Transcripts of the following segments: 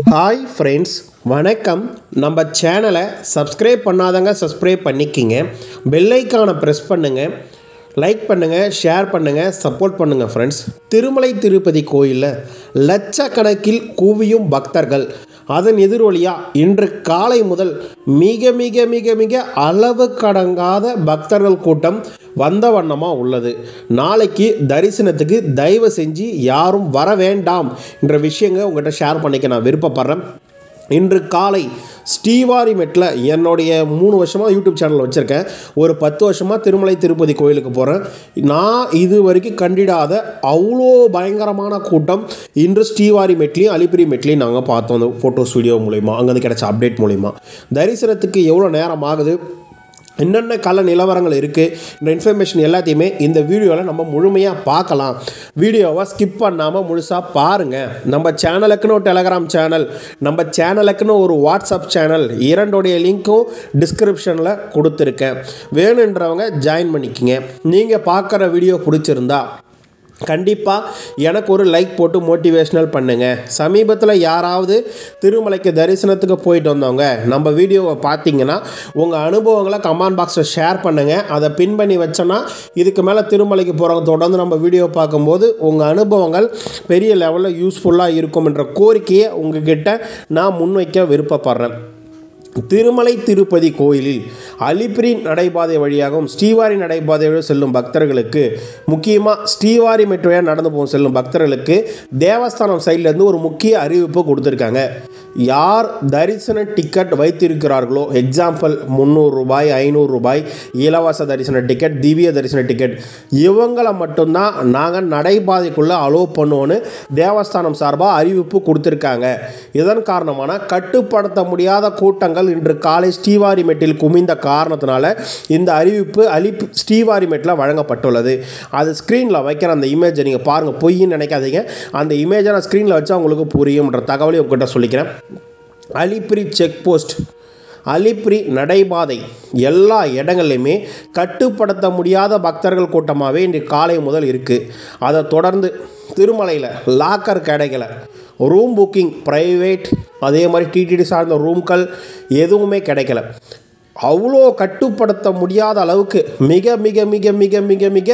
hi friends வணக்கம் நம்ம சேனலை சப்ஸ்கிரைப் பண்ணாதவங்க சப்ஸ்கிரைப் பண்ணிக்கிங்க பெல்லைக்கானை ப்ரெஸ் பண்ணுங்கள் லைக் பண்ணுங்கள் ஷேர் பண்ணுங்கள் சப்போர்ட் பண்ணுங்கள் ஃப்ரெண்ட்ஸ் திருமலை திருப்பதி கோயிலில் லட்சக்கணக்கில் குவியும் பக்தர்கள் அதன் எதிரொலியாக இன்று காலை முதல் மிக மிக மிக மிக அளவு கடங்காத பக்தர்கள் கூட்டம் வந்த வண்ணமாக உள்ளது நாளைக்கு தரிசனத்துக்கு தயவு செஞ்சு யாரும் வர வேண்டாம் என்ற விஷயங்க உங்கள்கிட்ட ஷேர் பண்ணிக்க நான் விருப்பப்படுறேன் இன்று காலை ஸ்ரீவாரிமெட்டில் என்னுடைய மூணு வருஷமாக யூடியூப் சேனல் வச்சுருக்கேன் ஒரு பத்து வருஷமாக திருமலை திருப்பதி கோயிலுக்கு போகிறேன் நான் இது வரைக்கும் கண்டிடாத அவ்வளோ பயங்கரமான கூட்டம் இன்று ஸ்ரீவாரிமெட்லேயும் அலிபிரி மெட்லேயும் நாங்கள் பார்த்தோம் அந்த ஃபோட்டோஸ் வீடியோ மூலிமா அங்கேருந்து கிடைச்ச அப்டேட் மூலிமா தரிசனத்துக்கு எவ்வளோ நேரம் ஆகுது என்னென்ன கல நிலவரங்கள் இருக்குது இந்த இன்ஃபர்மேஷன் எல்லாத்தையுமே இந்த வீடியோவில் நம்ம முழுமையாக பார்க்கலாம் வீடியோவை ஸ்கிப் பண்ணாமல் முழுசாக பாருங்கள் நம்ம சேனலுக்குன்னு ஒரு டெலகிராம் சேனல் நம்ம சேனலுக்குன்னு ஒரு வாட்ஸ்அப் சேனல் இரண்டுடைய லிங்க்கும் டிஸ்கிரிப்ஷனில் கொடுத்துருக்கேன் வேணுன்றவங்க ஜாயின் பண்ணிக்கிங்க நீங்கள் பார்க்குற வீடியோ பிடிச்சிருந்தா கண்டிப்பாக எனக்கு ஒரு லைக் போட்டு மோட்டிவேஷ்னல் பண்ணுங்கள் சமீபத்தில் யாராவது திருமலைக்கு தரிசனத்துக்கு போயிட்டு வந்தவங்க நம்ம வீடியோவை பார்த்தீங்கன்னா உங்கள் அனுபவங்களை கமெண்ட் பாக்ஸில் ஷேர் பண்ணுங்கள் அதை பின் பண்ணி வச்சோன்னா இதுக்கு மேலே திருமலைக்கு போகிறவங்க தொடர்ந்து நம்ம வீடியோ பார்க்கும்போது உங்கள் அனுபவங்கள் பெரிய லெவலில் யூஸ்ஃபுல்லாக இருக்கும் என்ற கோரிக்கையை உங்ககிட்ட நான் முன்வைக்க விருப்பப்படுறேன் திருமலை திருப்பதி கோயிலில் அலிப்பிரி நடைபாதை வழியாகவும் ஸ்ரீவாரி நடைபாதை வழியாக செல்லும் பக்தர்களுக்கு முக்கியமாக ஸ்ரீவாரி மெட்ரோயாக நடந்து போகும் செல்லும் பக்தர்களுக்கு தேவஸ்தானம் சைட்லேருந்து ஒரு முக்கிய அறிவிப்பு கொடுத்துருக்காங்க யார் தரிசன டிக்கெட் வைத்திருக்கிறார்களோ எக்ஸாம்பிள் முந்நூறு ரூபாய் ஐநூறு ரூபாய் இலவச தரிசன டிக்கெட் திவ்ய தரிசன டிக்கெட் இவங்களை மட்டும்தான் நாங்கள் நடைபாதைக்குள்ளே அலோவ் பண்ணுவோன்னு தேவஸ்தானம் சார்பாக அறிவிப்பு கொடுத்துருக்காங்க இதன் காரணமான கட்டுப்படுத்த முடியாத கூட்டங்கள் இன்று காலை ஸ்ரீவாரிமெட்டில் குமிந்த காரணத்தினால இந்த அறிவிப்பு அலி ஸ்ரீவாரிமெட்டில் வழங்கப்பட்டுள்ளது அது ஸ்க்ரீனில் வைக்கிற அந்த இமேஜை நீங்கள் பாருங்கள் பொய்ன்னு நினைக்காதீங்க அந்த இமேஜை நான் ஸ்க்ரீனில் வச்சா உங்களுக்கு புரியும்ன்ற தகவலையும் உங்ககிட்ட சொல்லிக்கிறேன் அலிப்பிரி செக் போஸ்ட் அலிப்ரி நடைபாதை எல்லா இடங்கள்லையுமே கட்டுப்படுத்த முடியாத பக்தர்கள் கூட்டமாகவே இன்று காலை முதல் இருக்குது அதை தொடர்ந்து திருமலையில் லாக்கர் கிடைக்கல ரூம் புக்கிங் ப்ரைவேட் அதே மாதிரி டிடிடி சார்ந்த ரூம்கள் எதுவுமே கிடைக்கல அவ்வளோ கட்டுப்படுத்த முடியாத அளவுக்கு மிக மிக மிக மிக மிக மிக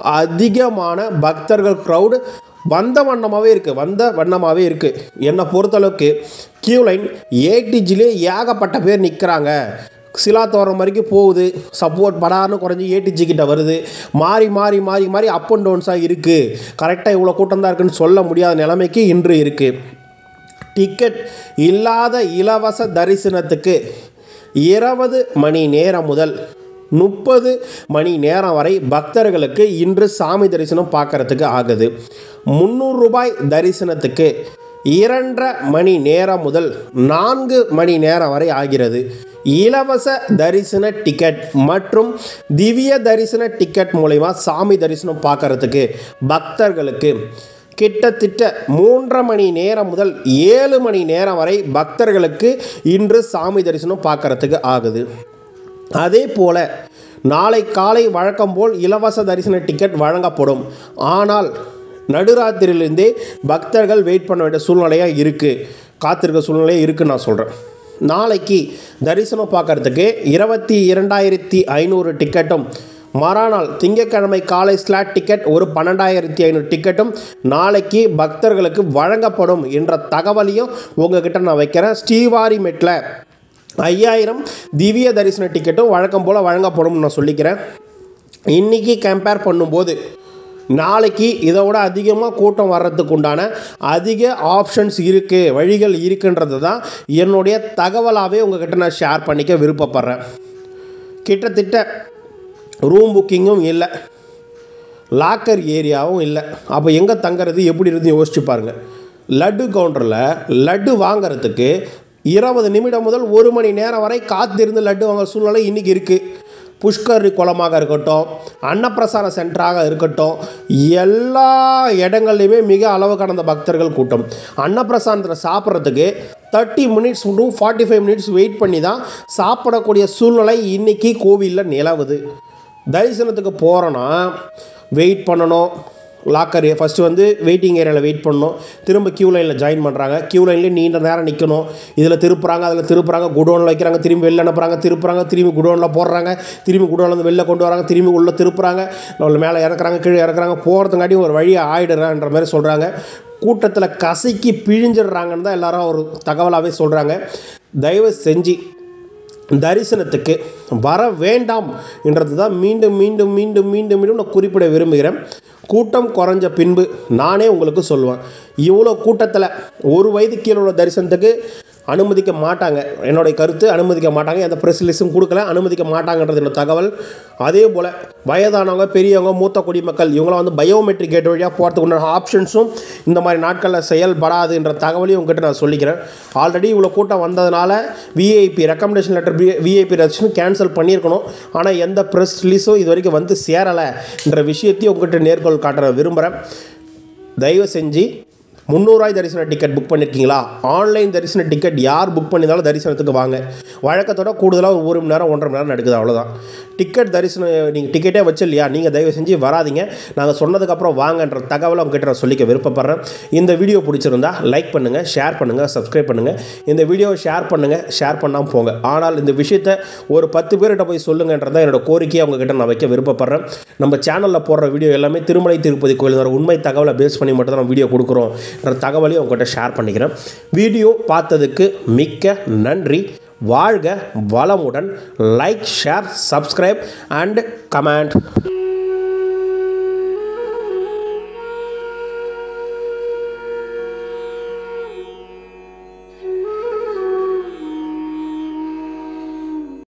அதிகமான பக்தர்கள் க்ரௌடு வந்த வண்ணமாகவே இருக்குது வந்த வண்ணமாகவே இருக்குது என்னை பொறுத்தளவுக்கு கியூ லைன் ஏடிஜிலே ஏகப்பட்ட பேர் நிற்கிறாங்க சிலா தோறம் வரைக்கும் போகுது சப்போர்ட் படார்னு குறைஞ்சி ஏடிஜி கிட்ட வருது மாறி மாறி மாறி மாறி அப் அண்ட் டவுன்ஸாக இருக்குது கரெக்டாக இவ்வளோ கூட்டம் தான் இருக்குன்னு சொல்ல முடியாத நிலைமைக்கு இன்று இருக்குது டிக்கெட் இல்லாத இலவச தரிசனத்துக்கு இருபது மணி நேரம் முதல் முப்பது மணி நேரம் வரை பக்தர்களுக்கு இன்று சாமி தரிசனம் பார்க்கறதுக்கு ஆகுது முந்நூறு ரூபாய் தரிசனத்துக்கு இரண்டரை மணி நேரம் முதல் நான்கு மணி நேரம் வரை ஆகிறது இலவச தரிசன டிக்கெட் மற்றும் திவ்ய தரிசன டிக்கெட் மூலயமா சாமி தரிசனம் பார்க்கறதுக்கு பக்தர்களுக்கு கிட்டத்தட்ட மூன்றரை மணி நேரம் முதல் ஏழு மணி நேரம் வரை பக்தர்களுக்கு இன்று சாமி தரிசனம் பார்க்கறதுக்கு ஆகுது அதே போல் நாளை காலை வழக்கம் போல் இலவச தரிசன டிக்கெட் வழங்கப்படும் ஆனால் நடுராத்திரியிலிருந்தே பக்தர்கள் வெயிட் பண்ண வேண்டிய சூழ்நிலையாக இருக்குது காத்திருக்க சூழ்நிலையாக இருக்குன்னு நான் சொல்கிறேன் நாளைக்கு தரிசனம் பார்க்கறதுக்கு இருபத்தி இரண்டாயிரத்தி ஐநூறு டிக்கெட்டும் மறுநாள் திங்கட்கிழமை காலை ஸ்லாட் டிக்கெட் ஒரு பன்னெண்டாயிரத்தி ஐநூறு டிக்கெட்டும் நாளைக்கு பக்தர்களுக்கு வழங்கப்படும் என்ற தகவலையும் உங்ககிட்ட நான் வைக்கிறேன் ஸ்ரீவாரிமெட்டில் ஐயாயிரம் திவ்ய தரிசன டிக்கெட்டும் வழக்கம் போல் வழங்கப்படும் நான் சொல்லிக்கிறேன் இன்றைக்கி கம்பேர் பண்ணும்போது நாளைக்கு இதை விட அதிகமாக கூட்டம் வர்றதுக்கு உண்டான அதிக ஆப்ஷன்ஸ் இருக்குது வழிகள் இருக்குன்றது தான் என்னுடைய தகவலாகவே உங்ககிட்ட நான் ஷேர் பண்ணிக்க விருப்பப்படுறேன் கிட்டத்தட்ட ரூம் புக்கிங்கும் இல்லை லாக்கர் ஏரியாவும் இல்லை அப்போ எங்கே தங்குறது எப்படி இருந்து யோசிச்சு பாருங்கள் லட்டு கவுண்டரில் லட்டு வாங்கிறதுக்கு இருபது நிமிடம் முதல் ஒரு மணி நேரம் வரை காத்திருந்து லட்டு வாங்குற சூழ்நிலை இன்றைக்கி இருக்குது புஷ்கரி குளமாக இருக்கட்டும் அன்னப்பிரசார சென்டராக இருக்கட்டும் எல்லா இடங்கள்லையுமே மிக அளவு கடந்த பக்தர்கள் கூட்டம் அன்னப்பிரசாதத்தில் சாப்பிட்றதுக்கு thirty minutes to forty five minutes wait பண்ணி தான் சாப்பிடக்கூடிய சூழ்நிலை இன்றைக்கி கோவிலில் நிலவுது தரிசனத்துக்கு போகிறோன்னா வெயிட் பண்ணணும் லாக்கர் ஃபஸ்ட்டு வந்து வெயிட்டிங் ஏரியாவில் வெயிட் பண்ணணும் திரும்ப க்யூ லைனில் ஜாயின் பண்ணுறாங்க க்யூ லைன்லேயே நீண்ட நேரம் நிற்கணும் இதில் திருப்புறாங்க அதில் திருப்புறாங்க குடோனில் வைக்கிறாங்க திரும்பி வெளில அனுப்புறாங்க திருப்புறாங்க திரும்பி குடோனில் போடுறாங்க திரும்பி குடோன்லேருந்து வெளில கொண்டு வராங்க திரும்பி உள்ளே திருப்புறாங்க நம்மள மேலே இறக்குறாங்க கீழே இறக்குறாங்க போகிறதுங்காட்டி ஒரு வழியை ஆயிடுறான்ற மாதிரி சொல்கிறாங்க கூட்டத்தில் கசக்கி பிழிஞ்சிடுறாங்கன்னு தான் எல்லாரும் ஒரு தகவலாகவே சொல்கிறாங்க தயவு செஞ்சு தரிசனத்துக்கு வர வேண்டாம் என்றது தான் மீண்டும் மீண்டும் மீண்டும் மீண்டும் மீண்டும் நான் குறிப்பிட விரும்புகிறேன் கூட்டம் குறைஞ்ச பின்பு நானே உங்களுக்கு சொல்லுவேன் இவ்வளோ கூட்டத்தில் ஒரு வயது கீழே உள்ள தரிசனத்துக்கு அனுமதிக்க மாட்டாங்க என்னுடைய கருத்து அனுமதிக்க மாட்டாங்க எந்த ப்ரெஸ் லிஸ்ட்டும் கொடுக்கல அனுமதிக்க மாட்டாங்கன்றது என்னோட தகவல் அதே போல் வயதானவங்க பெரியவங்க மூத்த குடிமக்கள் இவங்களாம் வந்து பயோமெட்ரிக் கேட் வழியாக போகிறதுக்கு உண்டான ஆப்ஷன்ஸும் இந்த மாதிரி நாட்களில் செயல்படாதுன்ற தகவலையும் உங்ககிட்ட நான் சொல்லிக்கிறேன் ஆல்ரெடி இவ்வளோ கூட்டம் வந்ததுனால VIP recommendation letter VIP registration cancel பண்ணியிருக்கணும் ஆனால் எந்த ப்ரெஸ் ரிலீஸும் இது வரைக்கும் வந்து சேரலை என்ற விஷயத்தையும் உங்ககிட்ட நேர்கோள் காட்ட விரும்புகிறேன் தயவு செஞ்சு முந்நூறுவாய் தரிசன டிக்கெட் புக் பண்ணியிருக்கீங்களா ஆன்லைன் தரிசன டிக்கெட் யார் புக் பண்ணியிருந்தாலும் தரிசனத்துக்கு வாங்க வழக்கத்தோட கூடுதலாக ஒரு ஒரு மணி நேரம் ஒன்றரை மணி நேரம் நடக்குது அவ்வளோதான் டிக்கெட் தரிசனம் நீங்கள் டிக்கெட்டே வச்சு இல்லையா நீங்கள் தயவு செஞ்சு வராதீங்க நாங்கள் சொன்னதுக்கப்புறம் வாங்கன்ற தகவலை உங்ககிட்ட நான் சொல்லிக்க விருப்பப்படுறேன் இந்த வீடியோ பிடிச்சிருந்தா லைக் பண்ணுங்கள் ஷேர் பண்ணுங்கள் சப்ஸ்கிரைப் பண்ணுங்கள் இந்த வீடியோவை ஷேர் பண்ணுங்கள் ஷேர் பண்ணாமல் போங்க ஆனால் இந்த விஷயத்தை ஒரு பத்து பேர்கிட்ட போய் சொல்லுங்கன்றதான் என்னோட கோரிக்கையை உங்ககிட்ட நான் வைக்க விருப்பப்படுறேன் நம்ம சேனலில் போடுற வீடியோ எல்லாமே திருமலை திருப்பதி கோயில் வர உண்மை தகவலை பேஸ் பண்ணி மட்டும் தான் நம்ம வீடியோ கொடுக்குறோம் என்ற தகவலையும் உங்கள்கிட்ட ஷேர் பண்ணிக்கிறேன் வீடியோ பார்த்ததுக்கு மிக்க நன்றி வாழ்க வளமுடன் like share subscribe and comment